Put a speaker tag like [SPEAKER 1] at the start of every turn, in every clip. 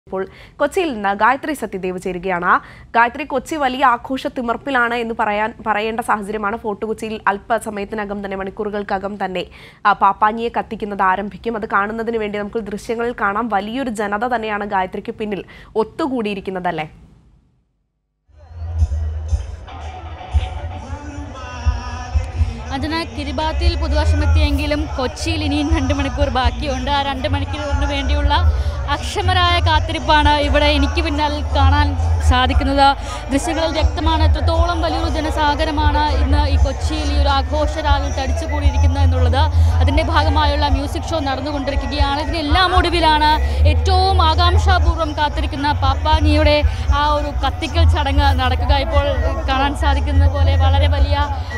[SPEAKER 1] ഇപ്പോൾ കൊച്ചിയിൽ നിന്ന് ഗായത്രി സത്യദേവ് ചേരുകയാണ് ഗായത്രി കൊച്ചി വലിയ ആഘോഷ തിമർപ്പിലാണ് എന്ന് പറയാൻ പറയേണ്ട സാഹചര്യമാണ് ഫോർട്ട് കൊച്ചിയിൽ അല്പസമയത്തിനകം തന്നെ മണിക്കൂറുകൾക്കകം തന്നെ ആ, പാപ്പാഞ്ഞിയെ കത്തിക്കുന്നത് ആരംഭിക്കും അത് കാണുന്നതിന് വേണ്ടി നമുക്ക് ദൃശ്യങ്ങളിൽ കാണാം വലിയൊരു ജനത തന്നെയാണ് ഗായത്രിക്ക് പിന്നിൽ ഒത്തുകൂടിയിരിക്കുന്നതല്ലേ
[SPEAKER 2] അതിന് കിരിബാത്തിയിൽ പുതുവർഷമെത്തിയെങ്കിലും കൊച്ചിയിൽ ഇനിയും രണ്ട് മണിക്കൂർ ബാക്കിയുണ്ട് ആ രണ്ട് മണിക്കൂറിന് വേണ്ടിയുള്ള അക്ഷമരായ കാത്തിരിപ്പാണ് ഇവിടെ എനിക്ക് പിന്നിൽ കാണാൻ സാധിക്കുന്നത് ദൃശ്യങ്ങളിൽ വ്യക്തമാണ് എത്രത്തോളം വലിയൊരു ജനസാഗരമാണ് ഇന്ന് ഈ കൊച്ചിയിൽ ഈ ഒരു ആഘോഷരാവിൽ തടിച്ചുകൂടിയിരിക്കുന്നത് എന്നുള്ളത് അതിൻ്റെ ഭാഗമായുള്ള മ്യൂസിക് ഷോ നടന്നുകൊണ്ടിരിക്കുകയാണ് ഇതിനെല്ലാം ഒടുവിലാണ് ഏറ്റവും ആകാംക്ഷാപൂർവ്വം കാത്തിരിക്കുന്ന പാപ്പാനിയുടെ ആ ഒരു കത്തിക്കൽ ചടങ്ങ് നടക്കുക ഇപ്പോൾ കാണാൻ സാധിക്കുന്നത് പോലെ വളരെ വലിയ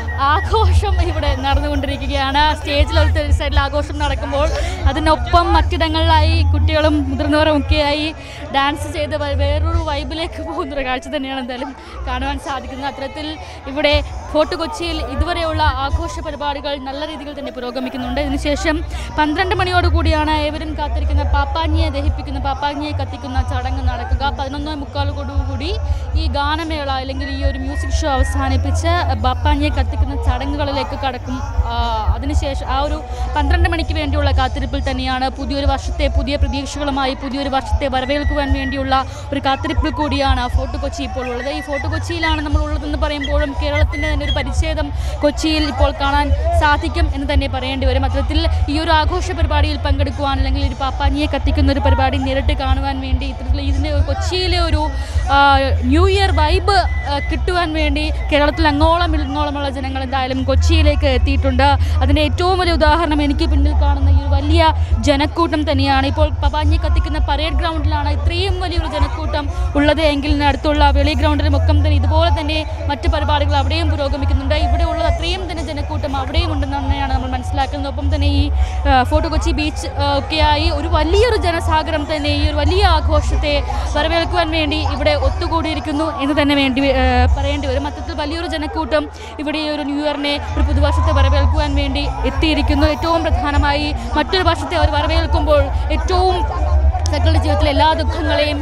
[SPEAKER 2] ആഘോഷം ഇവിടെ നടന്നുകൊണ്ടിരിക്കുകയാണ് സ്റ്റേജിൽ ഒരു സൈഡിൽ ആഘോഷം നടക്കുമ്പോൾ അതിനൊപ്പം മറ്റിടങ്ങളിലായി കുട്ടികളും മുതിർന്നവരും ഒക്കെയായി ഡാൻസ് ചെയ്ത് വ- വേറൊരു വൈബിലേക്ക് പോകുന്ന ഒരു കാഴ്ച തന്നെയാണ് എന്തായാലും കാണുവാൻ സാധിക്കുന്നത് അത്തരത്തിൽ ഇവിടെ ഫോർട്ട് കൊച്ചിയിൽ ഇതുവരെയുള്ള ആഘോഷ പരിപാടികൾ നല്ല രീതിയിൽ തന്നെ പുരോഗമിക്കുന്നുണ്ട് ഇതിനുശേഷം പന്ത്രണ്ട് മണിയോടുകൂടിയാണ് ഏവരും കാത്തിരിക്കുന്ന പാപ്പാഞ്ഞിയെ ദഹിപ്പിക്കുന്ന പാപ്പാഞ്ഞിയെ കത്തിക്കുന്ന ചടങ്ങ് നടക്കുക പതിനൊന്നേ മുക്കാലോടുകൂടി ഈ ഗാനമേള അല്ലെങ്കിൽ ഈ ഒരു മ്യൂസിക് ഷോ അവസാനിപ്പിച്ച് പാപ്പാഞ്ഞിയെ കത്തിക്കുന്ന ചടങ്ങുകളിലേക്ക് കടക്കും ആ, അതിനുശേഷം ആ ഒരു പന്ത്രണ്ട് മണിക്ക് വേണ്ടിയുള്ള കാത്തിരിപ്പിൽ തന്നെയാണ് പുതിയൊരു വർഷത്തെ പുതിയ പ്രതീക്ഷകളുമായി പുതിയൊരു വർഷത്തെ വരവേൽക്കുവാൻ വേണ്ടിയുള്ള ഒരു കാത്തിരിപ്പിൽ കൂടിയാണ് ഫോർട്ട് കൊച്ചി ഇപ്പോൾ ഉള്ളത് ഈ ഫോർട്ട് കൊച്ചിയിലാണ് നമ്മൾ ഉള്ളതെന്ന് പറയുമ്പോഴും കേരളത്തിൻ്റെ തന്നെ ഒരു പരിച്ഛേദം കൊച്ചിയിൽ ഇപ്പോൾ കാണാൻ സാധിക്കും എന്ന് തന്നെ പറയേണ്ടി വരും അത്തരത്തിൽ ഈ ഒരു ആഘോഷ പരിപാടിയിൽ പങ്കെടുക്കുവാൻ അല്ലെങ്കിൽ ഒരു പാപ്പാനിയെ കത്തിക്കുന്ന ഒരു പരിപാടി നേരിട്ട് കാണുവാൻ വേണ്ടി ഇത്തരത്തിൽ ഇതിൻ്റെ ഒരു കൊച്ചിയിലെ ഒരു ആ, ന്യൂ ഇയർ വൈബ് ആ, കിട്ടുവാൻ വേണ്ടി കേരളത്തിൽ അങ്ങോളം ഇങ്ങോളമുള്ള ജനങ്ങൾ എന്തായാലും കൊച്ചിയിലേക്ക് എത്തിയിട്ടുണ്ട് അതിൻ്റെ ഏറ്റവും വലിയ ഉദാഹരണം എനിക്ക് പിന്നിൽ കാണുന്ന ഈ ഒരു വലിയ ജനക്കൂട്ടം തന്നെയാണ് ഇപ്പോൾ പപാഞ്ഞി കത്തിക്കുന്ന പരേഡ് ഗ്രൗണ്ടിലാണ് ഇത്രയും വലിയൊരു ജനക്കൂട്ടം ഉള്ളത് എങ്കിൽ അടുത്തുള്ള വെളി ഗ്രൗണ്ടിലും ഒക്കെ തന്നെ ഇതുപോലെ തന്നെ മറ്റ് പരിപാടികൾ അവിടെയും പുരോഗമിക്കുന്നുണ്ട് ഇവിടെ ഉള്ളത് അത്രയും തന്നെ ജനക്കൂട്ടം അവിടെയും ഉണ്ടെന്ന് തന്നെയാണ് നമ്മൾ മനസ്സിലാക്കുന്നത് ഒപ്പം തന്നെ ഈ ആ, ഫോർട്ട് കൊച്ചി ബീച്ച് ആ, ഒക്കെയായി ഒരു വലിയൊരു ജനസാഗരം തന്നെ ഈ ഒരു വലിയ ആഘോഷത്തെ വരവേൽക്കുവാൻ വേണ്ടി ഇവിടെ ഒത്തുകൂടിയിരിക്കുന്നു എന്ന് തന്നെ വേണ്ടി ആ, പറയേണ്ടി വരും മൊത്തത്തിൽ വലിയൊരു ജനക്കൂട്ടം ഇവിടെ ഈ ഒരു ന്യൂ ഇയറിനെ ഒരു പുതുവർഷത്തെ വരവേൽക്കുവാൻ വേണ്ടി എത്തിയിരിക്കുന്നു ഏറ്റവും പ്രധാനമായി മറ്റൊരു വർഷത്തെ അവർ വരവേൽക്കുമ്പോൾ ഏറ്റവും തങ്ങളുടെ ജീവിതത്തിലെ എല്ലാ ദുഃഖങ്ങളെയും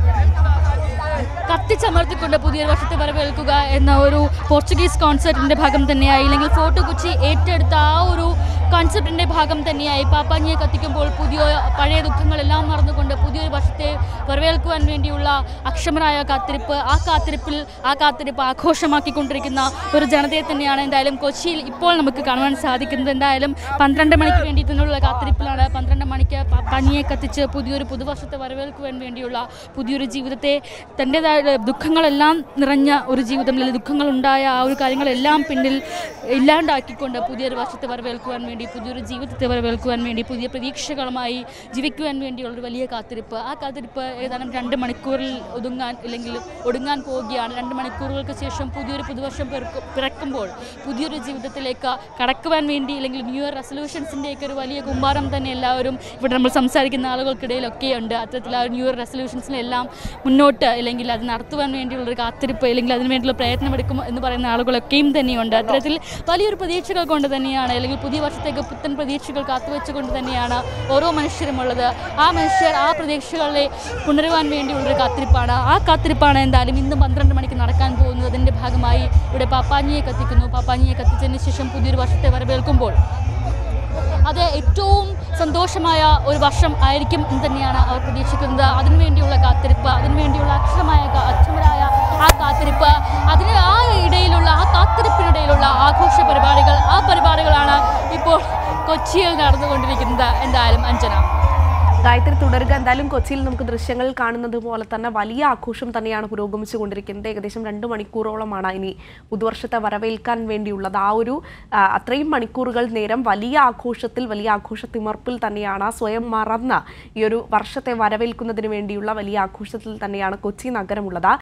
[SPEAKER 2] കത്തിച്ചമർത്തിക്കൊണ്ട് പുതിയൊരു വർഷത്തെ വരവേൽക്കുക എന്ന ഒരു പോർച്ചുഗീസ് കോൺസെർട്ടിൻ്റെ ഭാഗം തന്നെയായി അല്ലെങ്കിൽ ഫോർട്ട് കൊച്ചി ഏറ്റെടുത്ത ആ ഒരു കോൺസെപ്റ്റിൻ്റെ ഭാഗം തന്നെയായി പാപ്പാഞ്ഞിയെ കത്തിക്കുമ്പോൾ പുതിയ പഴയ ദുഃഖങ്ങളെല്ലാം മറന്നുകൊണ്ട് പുതിയൊരു വർഷത്തെ വരവേൽക്കുവാൻ വേണ്ടിയുള്ള അക്ഷമരായ കാത്തിരിപ്പ് ആ കാത്തിരിപ്പിൽ ആ കാത്തിരിപ്പ് ആഘോഷമാക്കിക്കൊണ്ടിരിക്കുന്ന ഒരു ജനതയെ തന്നെയാണ് എന്തായാലും കൊച്ചിയിൽ ഇപ്പോൾ നമുക്ക് കാണുവാൻ സാധിക്കുന്നത് എന്തായാലും പന്ത്രണ്ട് മണിക്ക് വേണ്ടി തന്നെയുള്ള കാത്തിരിപ്പിലാണ് പന്ത്രണ്ട് മണിക്ക് പാപ്പാഞ്ഞിയെ കത്തിച്ച് പുതിയൊരു പുതുവർഷത്തെ വരവേൽക്കുവാൻ വേണ്ടിയുള്ള പുതിയൊരു ജീവിതത്തെ തൻ്റെതായ ദുഃഖങ്ങളെല്ലാം നിറഞ്ഞ ഒരു ജീവിതം അല്ലെങ്കിൽ ദുഃഖങ്ങളുണ്ടായ ആ ഒരു കാര്യങ്ങളെല്ലാം പിന്നിൽ ഇല്ലാണ്ടാക്കിക്കൊണ്ട് പുതിയൊരു വർഷത്തെ വരവേൽക്കുവാൻ വേണ്ടി പുതിയൊരു ജീവിതത്തെ വരവേൽക്കുവാൻ വേണ്ടി പുതിയ പ്രതീക്ഷകളുമായി ജീവിക്കുവാൻ വേണ്ടിയുള്ള ഒരു വലിയ കാത്തിരിപ്പ് ആ കാത്തിരിപ്പ് ഏതാനും രണ്ട് മണിക്കൂറിൽ ഒതുങ്ങാൻ അല്ലെങ്കിൽ ഒടുങ്ങാൻ പോവുകയാണ് രണ്ട് മണിക്കൂറുകൾക്ക് ശേഷം പുതിയൊരു പുതുവർഷം പിറക്കു- പിറക്കുമ്പോൾ പുതിയൊരു ജീവിതത്തിലേക്ക് കടക്കുവാൻ വേണ്ടി അല്ലെങ്കിൽ ന്യൂ ഇയർ റെസൊല്യൂഷൻസിൻ്റെയൊക്കെ ഒരു വലിയ കുമ്പാരം തന്നെ എല്ലാവരും ഇവിടെ നമ്മൾ സംസാരിക്കുന്ന ആളുകൾക്കിടയിലൊക്കെ ഉണ്ട് അത്തരത്തിൽ ആ ഒരു ന്യൂ ഇയർ റെസൊല്യൂഷൻസിനെല്ലാം മുന്നോട്ട് അല്ലെങ്കിൽ അത് നടത്തുവാൻ വേണ്ടിയുള്ള ഒരു കാത്തിരിപ്പ് അല്ലെങ്കിൽ അതിന് വേണ്ടിയുള്ള പ്രയത്നമെടുക്കും എന്ന് പറയുന്ന ആളുകളൊക്കെയും തന്നെയുണ്ട് അത്തരത്തിൽ വലിയൊരു പ്രതീക്ഷകൾ കൊണ്ട് തന്നെയാണ് അല്ലെങ്കിൽ പുതിയ വർഷത്തേക്ക് പുത്തൻ പ്രതീക്ഷകൾ കാത്തുവെച്ചുകൊണ്ട് തന്നെയാണ് ഓരോ മനുഷ്യരുമുള്ളത് ആ മനുഷ്യർ ആ പ്രതീക്ഷകളെ പുണരുവാൻ വേണ്ടിയുള്ളൊരു കാത്തിരിപ്പാണ് ആ കാത്തിരിപ്പാണ് എന്തായാലും ഇന്ന് പന്ത്രണ്ട് മണിക്ക് നടക്കാൻ പോകുന്നത് അതിൻ്റെ ഭാഗമായി ഇവിടെ പാപ്പാഞ്ഞിയെ കത്തിക്കുന്നു പാപ്പാഞ്ഞിയെ കത്തിച്ചതിന് ശേഷം പുതിയൊരു വർഷത്തെ വരവേൽക്കുമ്പോൾ അത് ഏറ്റവും സന്തോഷമായ ഒരു വർഷം ആയിരിക്കും എന്ന് തന്നെയാണ് അവർ പ്രതീക്ഷിക്കുന്നത് അതിനുവേണ്ടിയുള്ള കാത്തിരിപ്പ് അതിനുവേണ്ടിയുള്ള അക്ഷരമായ കാ- അക്ഷമരായ ആ കാത്തിരിപ്പ് അതിന് ആ ഇടയിലുള്ള ആ കാത്തിരിപ്പിനിടയിലുള്ള ആഘോഷ പരിപാടികൾ ആ പരിപാടികളാണ് ഇപ്പോൾ കൊച്ചിയിൽ നടന്നുകൊണ്ടിരിക്കുന്നത് എന്തായാലും അഞ്ജന
[SPEAKER 1] ഗായത്രി തുടരുക എന്തായാലും കൊച്ചിയിൽ നമുക്ക് ദൃശ്യങ്ങൾ കാണുന്നത് പോലെ തന്നെ വലിയ ആഘോഷം തന്നെയാണ് പുരോഗമിച്ചുകൊണ്ടിരിക്കുന്നത് ഏകദേശം രണ്ട് മണിക്കൂറോളമാണ് ഇനി പുതുവർഷത്തെ വരവേൽക്കാൻ വേണ്ടിയുള്ളത് ആ ഒരു ആ, അത്രയും മണിക്കൂറുകൾ നേരം വലിയ ആഘോഷത്തിൽ വലിയ ആഘോഷ തിമർപ്പിൽ തന്നെയാണ് സ്വയം മറന്ന് ഈ ഒരു വർഷത്തെ വരവേൽക്കുന്നതിന് വേണ്ടിയുള്ള വലിയ ആഘോഷത്തിൽ തന്നെയാണ് കൊച്ചി നഗരമുള്ളത്